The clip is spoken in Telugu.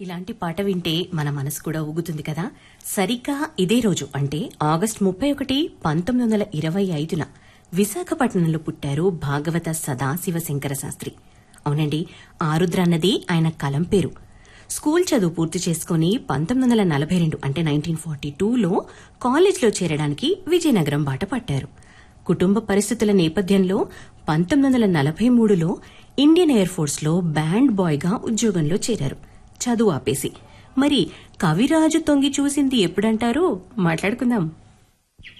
ఇలాంటి పాట వింటే మన మనసు కూడా ఊగుతుంది కదా సరిగ్గా ఇదే రోజు అంటే ఆగస్ట్ ముప్పై ఒకటి పంతొమ్మిది వందల ఇరవై ఐదున విశాఖపట్నంలో పుట్టారు భాగవత సదాశివ శంకర శాస్త్రి అవునండి ఆరుద్ర అన్నది ఆయన కలం పేరు స్కూల్ చదువు పూర్తి చేసుకుని పంతొమ్మిది వందల నలభై రెండు అంటే నైన్టీన్ ఫార్టీ టూలో కాలేజ్లో చేరడానికి విజయనగరం బాట పట్టారు కుటుంబ పరిస్థితుల నేపథ్యంలో పంతొమ్మిది వందల నలభై మూడులో ఇండియన్ ఎయిర్ ఫోర్స్ లో బ్యాండ్ బాయ్ గా ఉద్యోగంలో చేరారు చదువు ఆపేసి మరి కవిరాజు తొంగి చూసింది ఎప్పుడంటారు మాట్లాడుకుందాం